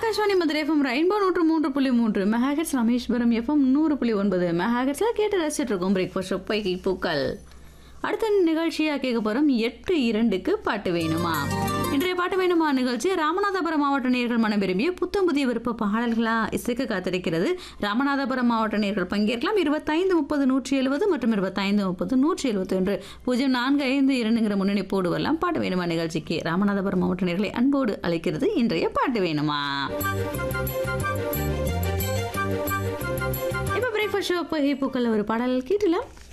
Akashvani Madurai FM rainbow நூற்று மூன்று புள்ளி மூன்று மெகாஹெட்ஸ் ராமேஸ்வரம் எஃப்எம் நூறு புள்ளி ஒன்பது மெகாஹெட்ஸில் கேட்டு ரசிச்சுட்டு இருக்கோம் பிரேக்ஃபாஸ்ட் பொய்கை பூக்கள் அடுத்த நிகழ்ச்சியாக கேட்க போகிறோம் எட்டு இரண்டுக்கு பாட்டு வேணுமா இன்றைய பாட்டு வேணுமா நிகழ்ச்சி ராமநாதபுரம் மாவட்ட நேர்கள் மனம் விரும்பிய புத்தம் புதிய விருப்ப பாடல்களாக இசைக்க காத்திருக்கிறது ராமநாதபுரம் மாவட்ட நேர்கள் பங்கேற்கலாம் இருபத்தைந்து முப்பது நூற்றி எழுபது மற்றும் இருபத்தைந்து முப்பது நூற்றி எழுபத்தி ஒன்று பூஜ்ஜியம் நான்கு ஐந்து இரண்டுங்கிற முன்னணி போடு வரலாம் பாட்டு வேணுமா நிகழ்ச்சிக்கு ராமநாதபுரம் மாவட்ட நேர்களை அன்போடு அழைக்கிறது இன்றைய பாட்டு வேணுமா இப்போ பிரேக்ஃபாஸ்ட் ஷோ பூக்கள் ஒரு பாடல் கேட்டலாம்